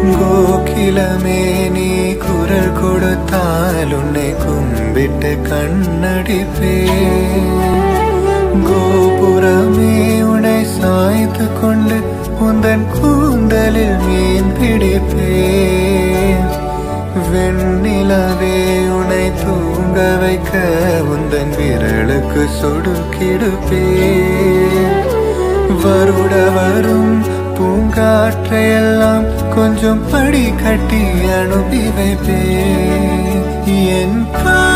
கோகிலமே நீ குரல் கொடுத்தால் உன்னை கும்பிட்டு கண்ணடிப்பே கோபுரமே உன்னை சாய்த்து கொண்டு உந்தன் கூந்தலில் மீன் பிடிப்பேன் வெண்ணிலவே உன்னை தூங்க வைக்க உந்தன் விரலுக்கு சொடுக்கிடுப்பேன் வருட வரும் பூங்காற்றையெல்லாம் கொஞ்சம் படி கட்டி அனுப்பி வைப்பேன் என் கா